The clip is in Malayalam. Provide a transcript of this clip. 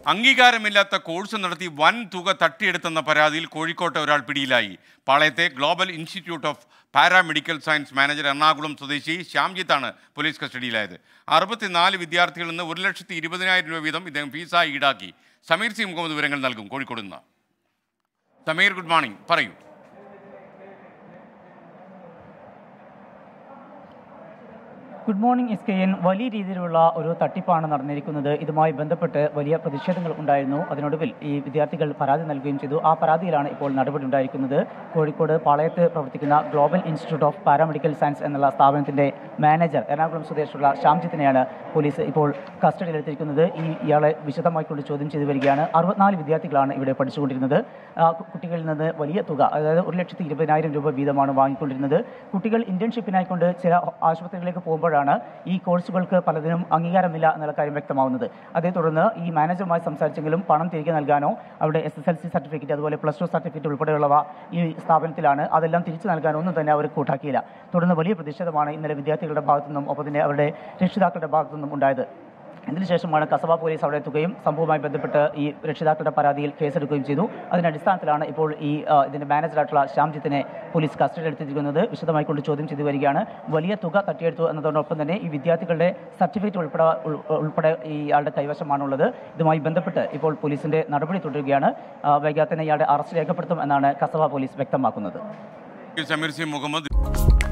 അംഗീകാരമില്ലാത്ത കോഴ്സ് നടത്തി വൻ തുക തട്ടിയെടുത്തെന്ന പരാതിയിൽ കോഴിക്കോട്ടെ ഒരാൾ പിടിയിലായി പാളയത്തെ global institute of paramedical science manager Ernakulam സ്വദേശി ശ്യാംജിത്താണ് പോലീസ് കസ്റ്റഡിയിലായത് അറുപത്തിനാല് വിദ്യാർത്ഥികളിൽ നിന്ന് ഒരു ലക്ഷത്തി ഇരുപതിനായിരം രൂപ വീതം ഇദ്ദേഹം ഫീസായി ഈടാക്കി സമീർ സി മുഹമ്മദ് വിവരങ്ങൾ നൽകും കോഴിക്കോട് നിന്ന് സമീർ ഗുഡ് മോർണിംഗ് പറയൂ good morning S K N വലിയ രീതിയിലുള്ള ഒരു തട്ടിപ്പാണ് നടന്നിരിക്കുന്നത് ഇതുമായി ബന്ധപ്പെട്ട് വലിയ പ്രതിഷേധങ്ങൾ ഉണ്ടായിരുന്നു അതിനൊടുവിൽ ഈ വിദ്യാർത്ഥികൾ പരാതി നൽകുകയും ചെയ്തു ആ പരാതിയിലാണ് ഇപ്പോൾ നടപടി ഉണ്ടായിരിക്കുന്നത് കോഴിക്കോട് പാളയത്ത് പ്രവർത്തിക്കുന്ന global institute of paramedical science എന്നുള്ള സ്ഥാപനത്തിന്റെ മാനേജർ എറണാകുളം സ്വദേശിയുള്ള ശ്യാംജിത്തിനെയാണ് പോലീസ് ഇപ്പോൾ കസ്റ്റഡിയിലെടുത്തിരിക്കുന്നത് ഈ ഇയാളെ വിശദമായിക്കൊണ്ട് ചോദ്യം ചെയ്തു വരികയാണ് അറുപത്തിനാല് വിദ്യാർത്ഥികളാണ് ഇവിടെ പഠിച്ചുകൊണ്ടിരുന്നത് ആ, കു- കുട്ടികളിൽ നിന്ന് വലിയ തുക അതായത് ഒരു ലക്ഷത്തി ഇരുപതിനായിരം രൂപ വീതമാണ് വാങ്ങിക്കൊണ്ടിരുന്നത് കുട്ടികൾ ഇന്റേൺഷിപ്പിനായിക്കൊണ്ട് ചില ആശുപത്രികളിലേക്ക് പോകുമ്പോഴാണ് ഈ കോഴ്സുകൾക്ക് പലതിനും അംഗീകാരമില്ല എന്നുള്ള കാര്യം വ്യക്തമാവുന്നത് അതേ തുടർന്ന് ഈ മാനേജറുമായി സംസാരിച്ചെങ്കിലും പണം തിരികെ നൽകാനോ അവിടെ S S L C certificate അതുപോലെ പ്ലസ് ടു സർട്ടിഫിക്കറ്റ് ഉൾപ്പെടെയുള്ളവ ഈ സ്ഥാപനത്തിലാണ് അതെല്ലാം തിരിച്ചു നൽകാനോ ഒന്നും തന്നെ അവർ കൂട്ടാക്കിയില്ല തുടർന്ന് വലിയ പ്രതിഷേധമാണ് ഇന്നലെ വിദ്യാർത്ഥികളുടെ ഭാഗത്തു നിന്നും ഒപ്പം തന്നെ അവരുടെ രക്ഷിതാക്കളുടെ ഭാഗത്തു നിന്നും ഉണ്ടായത് ഇതിനുശേഷമാണ് കസബ പോലീസ് അവിടെ എത്തുകയും സംഭവവുമായി ബന്ധപ്പെട്ട് ഈ രക്ഷിതാക്കളുടെ പരാതിയിൽ കേസെടുക്കുകയും ചെയ്തു അതിന്റെ അടിസ്ഥാനത്തിലാണ് ഇപ്പോൾ ഈ ആ, ഇതിന്റെ മാനേജറായിട്ടുള്ള ശ്യാംജിത്തിനെ പോലീസ് കസ്റ്റഡിയിൽ എടുത്തിരിക്കുന്നത് വിശദമായി കൊണ്ട് ചോദ്യം ചെയ്തു വരികയാണ് വലിയ തുക തട്ടിയെടുത്തു എന്നതോടൊപ്പം തന്നെ ഈ വിദ്യാർത്ഥികളുടെ സർട്ടിഫിക്കറ്റ് ഉൾപ്പെടെ ഉൾ- ഉൾപ്പെടെ ഈ ആളുടെ കൈവശമാണുള്ളത് ഇതുമായി ബന്ധപ്പെട്ട് ഇപ്പോൾ പോലീസിന്റെ നടപടി തുടരുകയാണ് ആ, വൈകാതെ തന്നെ ഇയാളുടെ അറസ്റ്റ് രേഖപ്പെടുത്തും എന്നാണ് കസബ പോലീസ് വ്യക്തമാക്കുന്നത് സമീർ സി മുഹമ്മദ്